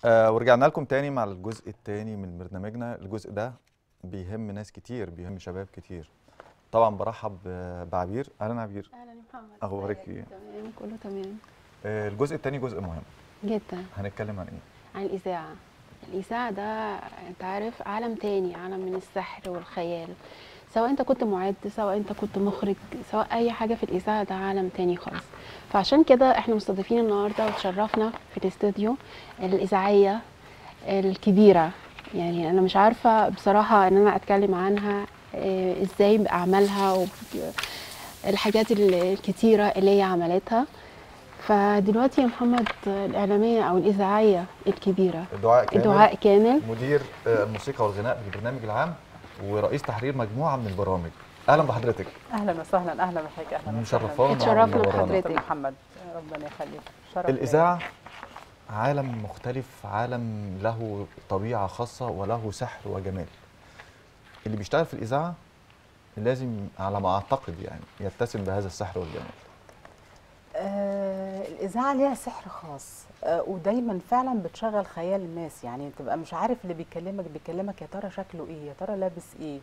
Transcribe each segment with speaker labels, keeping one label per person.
Speaker 1: آه ورجعنا لكم تاني مع الجزء التاني من برنامجنا الجزء ده بيهم ناس كتير بيهم شباب كتير طبعا برحب ب- بعبير اهلا عبير
Speaker 2: اهلا يا محمد
Speaker 1: أخبارك
Speaker 2: ازيك؟
Speaker 1: إيه؟
Speaker 2: تمام كله تمام
Speaker 1: آه الجزء التاني جزء مهم
Speaker 2: جدا
Speaker 1: هنتكلم عن ايه
Speaker 2: عن الاذاعه الاذاعه ده انت عارف عالم تاني عالم من السحر والخيال سواء انت كنت معد سواء انت كنت مخرج سواء اي حاجه في الاذاعه ده عالم تاني خالص فعشان كده احنا مستضيفين النهارده وتشرفنا في الاستوديو الاذاعيه الكبيره يعني انا مش عارفه بصراحه ان انا اتكلم عنها آه، ازاي باعمالها والحاجات الكتيره اللي هي عملتها فدلوقتي يا محمد الاعلاميه او الاذاعيه الكبيره
Speaker 1: دعاء كامل
Speaker 2: دعاء كامل
Speaker 1: مدير آه، الموسيقى والغناء بالبرنامج العام ورئيس تحرير مجموعه من البرامج اهلا بحضرتك
Speaker 3: اهلا وسهلا اهلا بحضرتك اهلا
Speaker 1: مشرفانا
Speaker 2: اتشرفنا
Speaker 1: ومنورانا.
Speaker 2: بحضرتك.
Speaker 3: دكتور محمد ربنا يخليك شرف
Speaker 1: الإذاعة عالم مختلف عالم له طبيعة خاصة وله سحر وجمال اللي بيشتغل في الإذاعة لازم على ما أعتقد يعني يتسم بهذا السحر والجمال
Speaker 3: آه الاذاعه ليها سحر خاص آه ودايما فعلا بتشغل خيال الناس يعني تبقى مش عارف اللي بيكلمك بيكلمك يا ترى شكله ايه يا ترى لابس ايه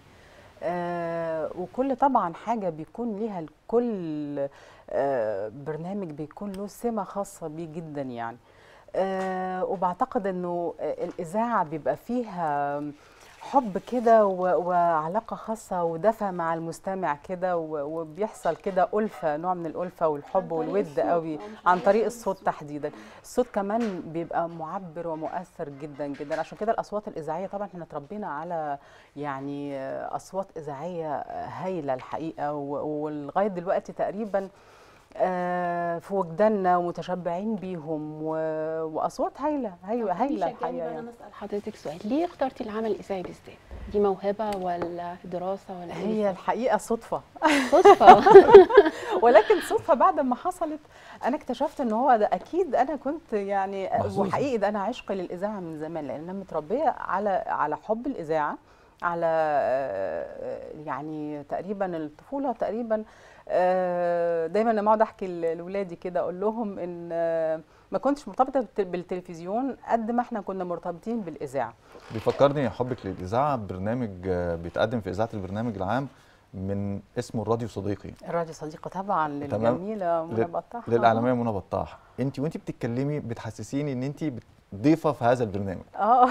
Speaker 3: آه وكل طبعا حاجه بيكون ليها كل آه برنامج بيكون له سمه خاصه بيه جدا يعني آه وبعتقد انه آه، الاذاعه بيبقى فيها حب كده و- وعلاقه خاصه ودفى مع المستمع كده و- وبيحصل كده الفه نوع من الالفه والحب
Speaker 2: طريق
Speaker 3: والود
Speaker 2: الصوت،
Speaker 3: قوي
Speaker 2: أو مش
Speaker 3: عن
Speaker 2: عن
Speaker 3: طريق
Speaker 2: طريق
Speaker 3: الصوت
Speaker 2: الصوت.
Speaker 3: تحديدا الصوت كمان بيبقى معبر ومؤثر جدا جدا عشان كده الاصوات الاذاعيه طبعا احنا اتربينا على يعني آه، اصوات اذاعيه آه، هايله الحقيقه و- ولغايه دلوقتي تقريبا آه، في وجداننا ومتشبعين بيهم و- واصوات هايله هايله هايله الحقيقه
Speaker 2: انا
Speaker 3: يعني.
Speaker 2: اسال حضرتك سؤال ليه اخترتي العمل الاذاعي بالذات دي موهبه ولا دراسه ولا
Speaker 3: هي
Speaker 2: ايه
Speaker 3: الحقيقه صدفه
Speaker 2: صدفه
Speaker 3: ولكن صدفه بعد ما حصلت انا اكتشفت ان هو ده اكيد انا كنت يعني
Speaker 1: محظوظة.
Speaker 3: وحقيقي ده انا عشق للاذاعه من زمان لان انا متربيه على على حب الاذاعه على آه، يعني تقريبا الطفوله تقريبا آه، دايما لما اقعد احكي ل- لاولادي كده اقول لهم ان آه، ما كنتش مرتبطه بالت- بالتلفزيون قد ما احنا كنا مرتبطين بالاذاعه
Speaker 1: بيفكرني حبك للإذاعة برنامج آه، بيتقدم في إذاعة البرنامج العام من اسمه الراديو صديقي
Speaker 3: الراديو صديقه طبعا
Speaker 1: تمام.
Speaker 3: للجميله منى
Speaker 1: لل-
Speaker 3: بطاح
Speaker 1: للإعلامية منى بطاح أنت وأنت بتتكلمي بتحسسيني إن أنت ضيفة في هذا البرنامج
Speaker 3: اه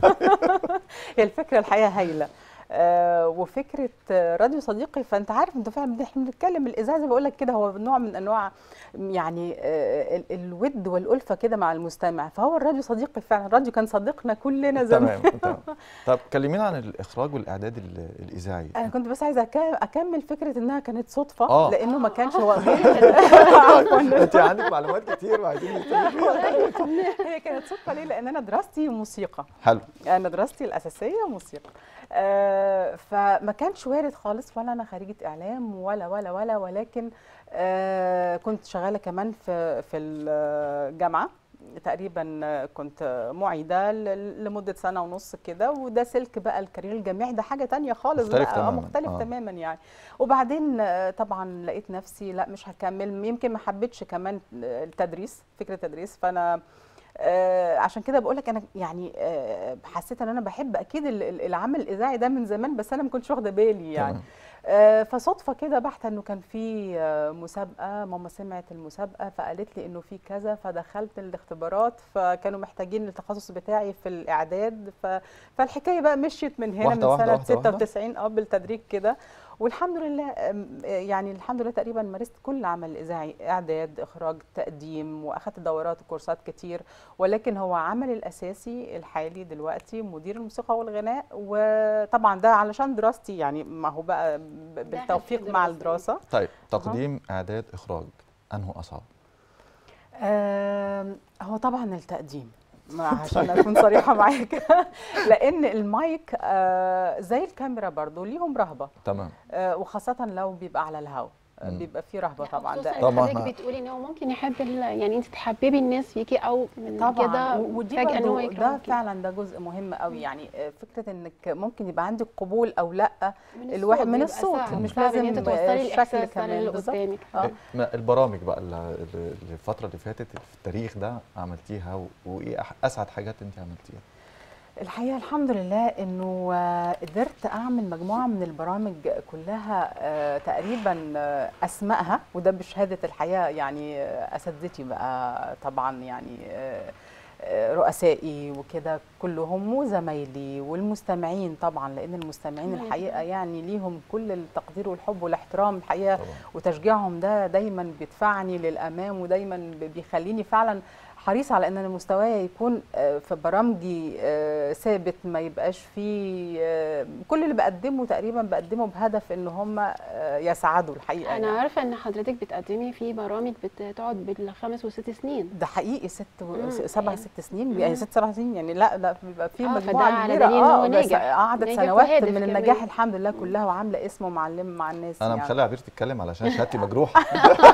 Speaker 3: هي الفكره الحقيقه هايله آه وفكره آه، راديو صديقي فانت عارف انت فعلا احنا بنتكلم الاذاعه زي ما بقول لك كده هو نوع من انواع يعني آه ال- الود والالفه كده مع المستمع فهو الراديو صديقي فعلا الراديو كان صديقنا كلنا زمان
Speaker 1: تمام تمام طب كلمينا عن الإخراج والإعداد ال- الإذاعي
Speaker 3: انا كنت بس عايزه أك- اكمل فكره انها كانت صدفه
Speaker 1: آه.
Speaker 3: لانه ما كانش هو عفواً.
Speaker 1: أنت عندك معلومات كتير وعايزين نتكلم
Speaker 3: هي كانت صدفه ليه لان انا دراستي موسيقى
Speaker 1: حلو
Speaker 3: انا دراستي الاساسيه موسيقى آه فما كانش وارد خالص ولا انا خريجه اعلام ولا ولا ولا ولكن آه كنت شغاله كمان في في الجامعه تقريبا آه، كنت معيده ل- لمده سنه ونص كده وده سلك بقى الكارير الجامعي ده حاجه تانية خالص
Speaker 1: مختلف
Speaker 3: بقى آه،
Speaker 1: تماماً،
Speaker 3: مختلف
Speaker 1: آه.
Speaker 3: تماما يعني وبعدين آه، طبعا لقيت نفسي لا مش هكمل يمكن ما حبيتش كمان التدريس فكره التدريس فانا آه عشان كده بقول لك انا يعني آه حسيت ان انا بحب اكيد ال- ال- العمل الاذاعي ده من زمان بس انا ما كنتش واخده بالي يعني
Speaker 1: تمام.
Speaker 3: آه فصدفه كده بحته انه كان في آه مسابقه ماما سمعت المسابقه فقالت لي انه في كذا فدخلت الاختبارات فكانوا محتاجين التخصص بتاعي في الاعداد ف فالحكايه بقى مشيت من هنا
Speaker 1: واحدة
Speaker 3: من
Speaker 1: واحدة
Speaker 3: سنه
Speaker 1: واحدة واحدة.
Speaker 3: 96 اه بالتدريج كده والحمد لله آم، آه، يعني الحمد لله تقريبا مارست كل العمل الاذاعي اعداد اخراج تقديم واخدت دورات وكورسات كتير ولكن هو عملي الاساسي الحالي دلوقتي مدير الموسيقى والغناء وطبعا ده علشان دراستي يعني ما هو بقى ب- بالتوفيق مع
Speaker 2: دراسة.
Speaker 3: الدراسه
Speaker 1: طيب تقديم إعداد إخراج أنه أصعب
Speaker 3: آم، هو طبعا التقديم ما عشان اكون صريحه معاك لان المايك آه، زي الكاميرا برضو ليهم رهبه
Speaker 1: تمام
Speaker 3: آه، وخاصة لو بيبقى على الهواء
Speaker 1: مم.
Speaker 3: بيبقى فيه رهبه طبعا
Speaker 2: خصوصا
Speaker 3: ده
Speaker 2: إن
Speaker 1: طبعاً.
Speaker 2: حضرتك بتقولي ان هو ممكن يحب ال- يعني انت تحببي الناس فيكي او من
Speaker 3: طبعا
Speaker 2: كده
Speaker 3: و- ودي
Speaker 2: فجاه ان هو
Speaker 3: برضو ده
Speaker 2: يكرهك
Speaker 3: فعلا ده جزء مهم قوي يعني آه، فكره انك ممكن يبقى عندك قبول او لا
Speaker 2: من
Speaker 3: الواحد
Speaker 2: الصوت
Speaker 3: من
Speaker 2: بيبقى
Speaker 3: الصوت،
Speaker 2: صعب.
Speaker 3: مش
Speaker 2: صعب ان
Speaker 3: لازم
Speaker 2: انت توصلي
Speaker 3: الشكل
Speaker 2: الاحساس ده
Speaker 3: كمان،
Speaker 2: للي
Speaker 3: بالظبط.
Speaker 2: قدامك
Speaker 3: آه.
Speaker 1: إيه، ما البرامج بقى اللي اللي الفتره اللي فاتت في التاريخ ده عملتيها و- وايه أح- اسعد حاجات انت عملتيها
Speaker 3: الحقيقه الحمد لله انه آه، قدرت اعمل مجموعه من البرامج كلها آه، تقريبا آه، اسمائها وده بشهاده الحياه يعني آه، اساتذتي بقى طبعا يعني آه، آه، رؤسائي وكده كلهم وزمايلي والمستمعين طبعا لان المستمعين
Speaker 2: طبعاً.
Speaker 3: الحقيقه يعني ليهم كل التقدير والحب والاحترام الحقيقه
Speaker 1: طبعا
Speaker 3: وتشجيعهم ده دايما بيدفعني للامام ودايما ب- بيخليني فعلا حريصه على ان انا مستواي يكون آه، في برامجي آه، ثابت ما يبقاش فيه آه، كل اللي بقدمه تقريبا بقدمه بهدف ان هم آه، يسعدوا الحقيقه
Speaker 2: انا
Speaker 3: يعني.
Speaker 2: عارفه ان حضرتك بتقدمي في برامج بتقعد بالخمس وست سنين
Speaker 3: ده حقيقي ست و...
Speaker 2: مم.
Speaker 3: سبع
Speaker 2: يعني-
Speaker 3: ست سنين
Speaker 2: مم.
Speaker 3: يعني ست سبع سنين يعني لا لا بيبقى في
Speaker 2: آه،
Speaker 3: مجموعه
Speaker 2: فده على
Speaker 3: كبيره
Speaker 2: دليل إن هو
Speaker 3: بس
Speaker 2: ناجح.
Speaker 3: قعدت
Speaker 2: ناجح
Speaker 3: سنوات
Speaker 2: وهادف
Speaker 3: من
Speaker 2: كمان.
Speaker 3: النجاح الحمد لله كلها وعامله اسم ومعلم مع الناس
Speaker 1: انا
Speaker 3: يعني.
Speaker 1: مخلي عبير تتكلم علشان شهادتي مجروحه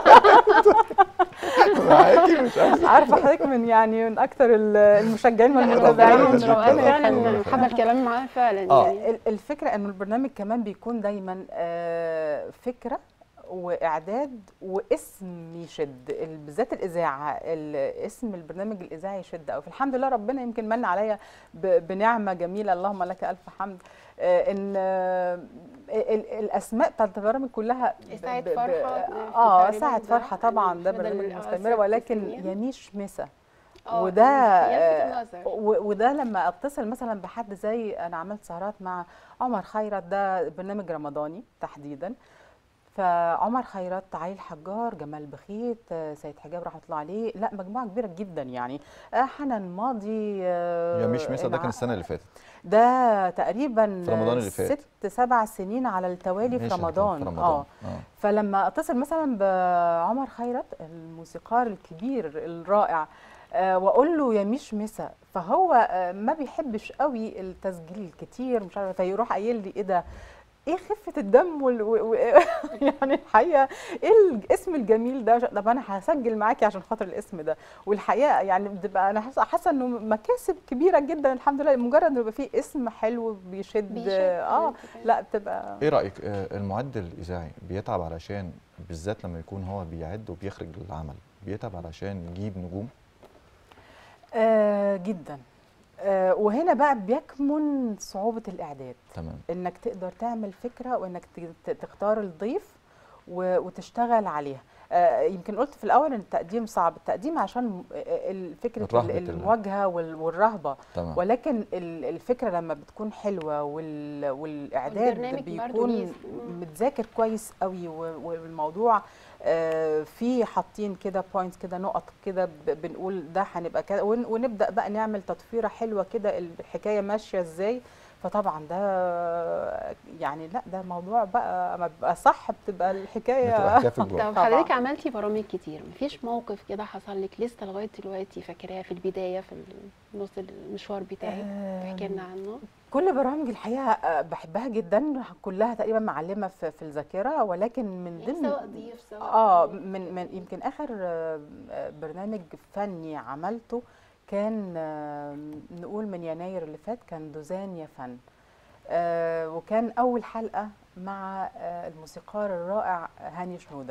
Speaker 1: معاكي مش عارفه
Speaker 3: عارفه حضرتك من يعني من اكثر المشجعين
Speaker 2: ربنا
Speaker 3: والمتابعين
Speaker 1: يخليك.
Speaker 2: من روقان فعلا
Speaker 1: ربنا
Speaker 2: حابه الكلام معاه فعلا
Speaker 1: آه.
Speaker 2: يعني
Speaker 3: ال- الفكره انه البرنامج كمان بيكون دايما آه، فكره واعداد واسم يشد ال- بالذات الاذاعه ال- اسم البرنامج الاذاعي يشد قوي فالحمد لله ربنا يمكن من عليا ب- بنعمه جميله اللهم لك الف حمد آه، ان آه، ال- الاسماء بتاعت البرامج كلها ب-
Speaker 2: ساعة
Speaker 3: ب- ب-
Speaker 2: فرحة
Speaker 3: اه
Speaker 2: تقريباً
Speaker 3: ساعة
Speaker 2: ده
Speaker 3: فرحة طبعا ده
Speaker 2: فضل
Speaker 3: برنامج
Speaker 2: آه،
Speaker 3: مستمرة
Speaker 2: ست
Speaker 3: ولكن
Speaker 2: سنين.
Speaker 3: يميش مسا
Speaker 2: آه،
Speaker 3: وده
Speaker 2: يلفت النظر.
Speaker 3: و- وده لما اتصل مثلا بحد زي انا عملت سهرات مع عمر خيرت ده برنامج رمضاني تحديدا فعمر خيرت علي الحجار جمال بخيت آه، سيد حجاب رحمه الله عليه لا مجموعه كبيره جدا يعني آه، حنان ماضي آه،
Speaker 1: يا مش مسا ده
Speaker 3: الع-
Speaker 1: كان السنه اللي فاتت
Speaker 3: ده تقريبا
Speaker 1: في رمضان اللي فات.
Speaker 3: ست سبع سنين على التوالي
Speaker 1: ماشي،
Speaker 3: في
Speaker 1: أنا كان
Speaker 3: رمضان
Speaker 1: في رمضان
Speaker 3: اه
Speaker 1: اه
Speaker 3: فلما اتصل مثلا بعمر خيرت الموسيقار الكبير الرائع آه، واقول له يا مش مسا فهو آه، ما بيحبش قوي التسجيل الكتير مش عارفه فيروح قايل لي ايه ده ايه خفه الدم وال... و... و... يعني الحقيقه ايه الاسم الجميل ده طب انا هسجل معاكي عشان خاطر الاسم ده والحقيقه يعني بتبقى انا حاسه حاسه انه مكاسب كبيره جدا الحمد لله مجرد انه يبقى فيه اسم حلو بيشد,
Speaker 2: بيشد
Speaker 3: اه
Speaker 2: كمان.
Speaker 3: لا بتبقى
Speaker 1: ايه رايك آه، المعد الاذاعي بيتعب علشان بالذات لما يكون هو بيعد وبيخرج العمل بيتعب علشان يجيب نجوم
Speaker 3: آه جدا آه وهنا بقى بيكمن صعوبة الإعداد
Speaker 1: تمام
Speaker 3: إنك تقدر تعمل فكرة وإنك ت- ت- تختار الضيف و- وتشتغل عليها آه يمكن قلت في الأول إن التقديم صعب التقديم عشان آه، ال- فكرة
Speaker 1: الرهبة
Speaker 3: ال-
Speaker 1: ال-
Speaker 3: المواجهة وال- والرهبة
Speaker 1: تمام
Speaker 3: ولكن ال- الفكرة لما بتكون حلوة وال- والإعداد
Speaker 2: والبرنامج برضو
Speaker 3: بيكون
Speaker 2: ليه- مم.
Speaker 3: متذاكر كويس قوي و- والموضوع آه، في حاطين كده بوينتس كده نقط كده ب- بنقول ده هنبقى كده ون- ونبدا بقى نعمل تطفيره حلوه كده الحكايه ماشيه ازاي فطبعا ده يعني لا ده موضوع بقى اما بيبقى صح بتبقى الحكايه
Speaker 1: بتبقى كافي
Speaker 2: طب
Speaker 1: جوه
Speaker 3: طبعاً.
Speaker 2: حضرتك عملتي برامج كتير مفيش موقف كده حصل لك لسه لغايه دلوقتي فاكراه في البدايه في نص المشوار بتاعك تحكي لنا عنه
Speaker 3: كل برامج الحقيقه آه، بحبها جدا كلها تقريبا معلمه في في الذاكره ولكن من
Speaker 2: يعني
Speaker 3: ضمن
Speaker 2: سواء ضيف سواء
Speaker 3: اه من من يمكن اخر آه، آه، برنامج فني عملته كان آه، نقول من يناير اللي فات كان دوزان يا فن آه، وكان اول حلقه مع آه، الموسيقار الرائع هاني شنوده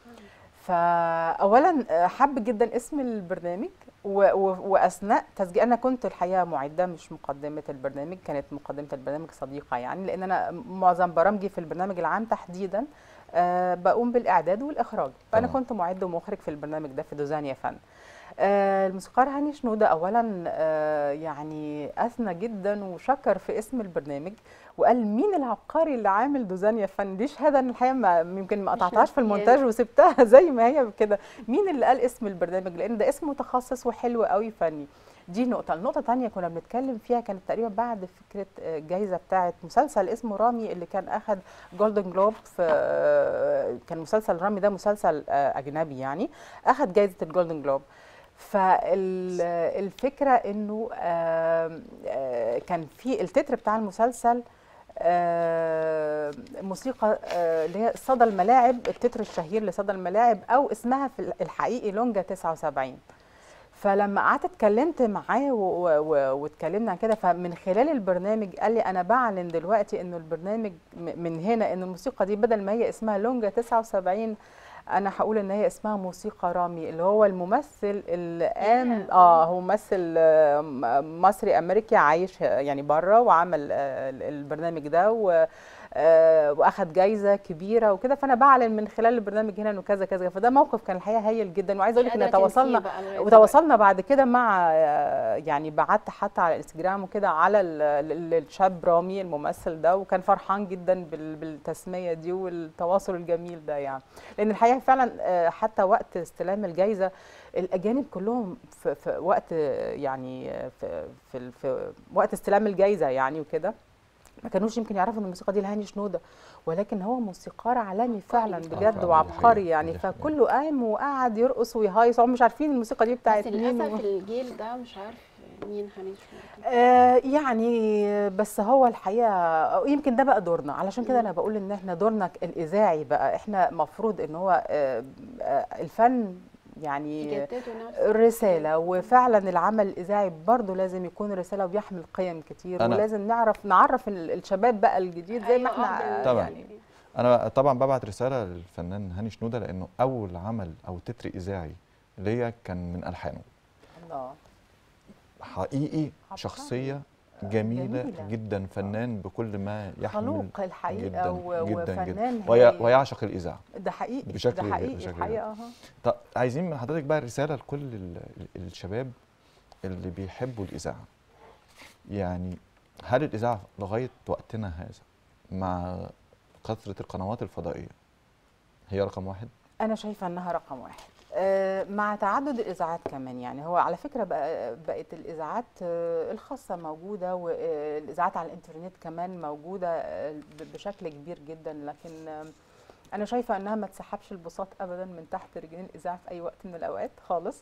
Speaker 3: فاولا آه، حب جدا اسم البرنامج و- و- واثناء تسجيل انا كنت الحقيقه معده مش مقدمه البرنامج كانت مقدمه البرنامج صديقه يعني لان انا معظم برامجي في البرنامج العام تحديدا آه، بقوم بالاعداد والاخراج فانا
Speaker 1: تمام.
Speaker 3: كنت معد ومخرج في البرنامج ده في دوزانيا فن آه، الموسيقار هاني شنودة أولا آه، يعني أثنى جدا وشكر في اسم البرنامج وقال مين العبقري اللي عامل دوزانيا فن دي شهادة أنا الحقيقة ما- يمكن ما
Speaker 2: مش
Speaker 3: قطعتهاش في
Speaker 2: ناسياها.
Speaker 3: المونتاج وسبتها زي ما هي كده مين اللي قال اسم البرنامج لأن ده اسم متخصص وحلو قوي فني دي نقطة النقطة تانية كنا بنتكلم فيها كانت تقريبا بعد فكرة آه، جايزة بتاعت مسلسل اسمه رامي اللي كان أخد جولدن جلوب في آه، كان مسلسل رامي ده مسلسل آه، أجنبي يعني أخد جايزة الجولدن جلوب فالفكرة إنه آم، آه، كان في التتر بتاع المسلسل آه، موسيقى آه، اللي هي صدى الملاعب التتر الشهير لصدى الملاعب او اسمها في الحقيقي لونجا 79 فلما قعدت اتكلمت معاه و- و- و- واتكلمنا عن كده فمن خلال البرنامج قال لي انا بعلن دلوقتي انه البرنامج م- من هنا ان الموسيقى دي بدل ما هي اسمها لونجا 79 انا هقول ان هي اسمها موسيقى رامي اللي هو الممثل اللي قام
Speaker 2: Yeah.
Speaker 3: اه هو ممثل آه، م- مصري امريكي عايش يعني بره وعمل آه، ال- البرنامج ده و آه، واخد جايزه كبيره وكده فانا بعلن من خلال البرنامج هنا انه كذا كذا فده موقف كان الحقيقه هايل جدا وعايزه اقول لك ان تواصلنا وتواصلنا بعد كده مع آه، يعني بعت حتى على الانستجرام وكده على ال- ال- الشاب رامي الممثل ده وكان فرحان جدا بال- بالتسميه دي والتواصل الجميل ده يعني لان الحقيقه فعلا آه، حتى وقت استلام الجائزه الاجانب كلهم في, في وقت آه، يعني آه، في, في, في وقت استلام الجائزه يعني وكده ما كانوش يمكن يعرفوا ان الموسيقى دي لهاني شنوده ولكن هو موسيقار عالمي فعلا
Speaker 2: آه،
Speaker 3: بجد
Speaker 1: فعلاً، دي
Speaker 3: وعبقري
Speaker 1: حقيقة،
Speaker 3: يعني
Speaker 1: دي حقيقة.
Speaker 3: فكله قام وقعد يرقص ويهيص هم مش عارفين الموسيقى دي بتاعت
Speaker 2: بس
Speaker 3: مين
Speaker 2: للاسف
Speaker 3: و...
Speaker 2: الجيل ده مش عارف مين هاني شنودة.
Speaker 3: آه يعني بس هو الحقيقه يمكن ده بقى دورنا علشان كده انا بقول ان احنا دورنا الاذاعي بقى احنا مفروض ان هو آه آه الفن يعني
Speaker 2: يجددوا نفسه
Speaker 3: رسالة وفعلا العمل الإذاعي برضه لازم يكون رسالة وبيحمل قيم كتير
Speaker 1: أنا-
Speaker 3: ولازم نعرف نعرف ال- الشباب بقى الجديد زي ما
Speaker 2: أيوة،
Speaker 3: احنا
Speaker 2: آه،
Speaker 1: طبعاً.
Speaker 2: يعني
Speaker 1: انا طبعا ببعت رساله للفنان هاني شنوده لانه اول عمل او تتر اذاعي ليا كان من الحانه
Speaker 3: الله
Speaker 1: حقيقي
Speaker 3: عبقري.
Speaker 1: شخصيه جميله,
Speaker 3: جميلة.
Speaker 1: جدا فنان بكل ما يحمل
Speaker 3: خلوق الحقيقة
Speaker 1: جدا
Speaker 3: و-
Speaker 1: جدا
Speaker 3: وفنان
Speaker 1: جدا وي-
Speaker 3: هايل.
Speaker 1: ويعشق الاذاعه
Speaker 3: ده حقيقي
Speaker 1: بشكل-
Speaker 3: ده حقيقي
Speaker 1: بشكل
Speaker 3: الحقيقة اه
Speaker 1: طب عايزين من حضرتك بقى رساله لكل ال- ال- الشباب اللي بيحبوا الاذاعه يعني هل الاذاعه لغايه وقتنا هذا مع كثره القنوات الفضائيه هي رقم واحد
Speaker 3: أنا شايفة إنها رقم واحد آه، مع تعدد الإذاعات كمان يعني هو على فكرة بقى بقت الإذاعات آه، الخاصة موجودة والإذاعات على الإنترنت كمان موجودة آه، ب- بشكل كبير جدا لكن آه، أنا شايفة إنها ما تسحبش البساط أبدا من تحت رجلين الإذاعة في أي وقت من الأوقات خالص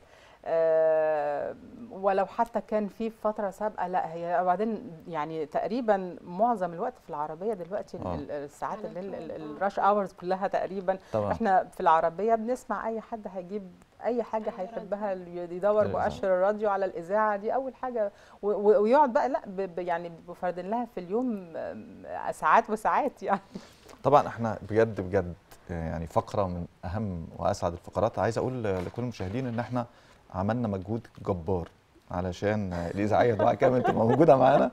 Speaker 3: آه، ولو حتى كان في فترة سابقة لا هي وبعدين يعني تقريبا معظم الوقت في العربية دلوقتي
Speaker 1: آه.
Speaker 3: ال- الساعات
Speaker 2: على
Speaker 3: اللي
Speaker 2: طول، آه.
Speaker 3: الراش اورز كلها تقريبا
Speaker 1: طبعا
Speaker 3: احنا في العربيه بنسمع اي حد هيجيب اي حاجه
Speaker 2: أي
Speaker 3: هيحبها يدور
Speaker 1: الإذاعة.
Speaker 3: مؤشر الراديو على الاذاعه دي اول حاجه و- و- ويقعد بقى لا ب- ب- يعني بفردين لها في اليوم آم، ساعات وساعات يعني
Speaker 1: طبعا احنا بجد بجد يعني فقره من اهم واسعد الفقرات عايز اقول لكل المشاهدين ان احنا عملنا مجهود جبار علشان الاذاعيه دعاء كامل تبقى موجوده معانا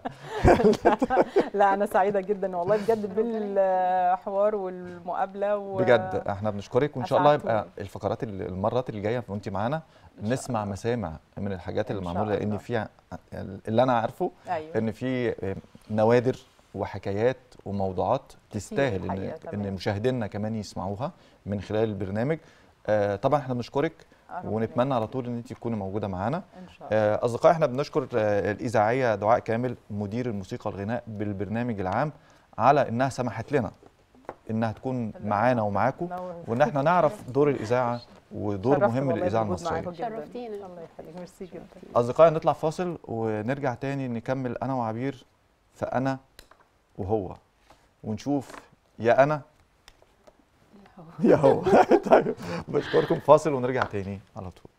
Speaker 3: لا انا سعيده جدا والله بجد بالحوار والمقابله و...
Speaker 1: بجد احنا بنشكرك وان شاء الله يبقى
Speaker 3: أسعدتوني.
Speaker 1: الفقرات ال- المرات اللي جايه وانت معانا
Speaker 3: إن شاء
Speaker 1: نسمع
Speaker 3: الله.
Speaker 1: مسامع من الحاجات اللي
Speaker 3: إن شاء
Speaker 1: معموله لان
Speaker 3: الله.
Speaker 1: فيها اللي انا عارفه
Speaker 3: ايوه
Speaker 1: ان في نوادر وحكايات وموضوعات تستاهل ان
Speaker 3: الحقيقة،
Speaker 1: ان
Speaker 3: تمام.
Speaker 1: مشاهدينا كمان يسمعوها من خلال البرنامج آه، طبعا احنا بنشكرك
Speaker 3: ربنا
Speaker 1: ونتمنى على طول ان انت تكوني موجوده معانا
Speaker 3: ان شاء الله
Speaker 1: آه، اصدقائي احنا بنشكر آه، الاذاعيه دعاء كامل مدير الموسيقى والغناء بالبرنامج العام على انها سمحت لنا انها تكون معانا ومعاكم
Speaker 3: نور.
Speaker 1: وان احنا نعرف دور الاذاعه ودور
Speaker 3: شرفت
Speaker 1: مهم
Speaker 3: والله
Speaker 1: للاذاعه
Speaker 3: بالوجود
Speaker 1: المصريه
Speaker 3: معاكم جداً.
Speaker 2: شرفتينا.
Speaker 3: الله يخليك ميرسي جدا
Speaker 1: اصدقائي نطلع فاصل ونرجع تاني نكمل انا وعبير فانا وهو ونشوف يا انا يا هو طيب بشكركم فاصل ونرجع تاني على طول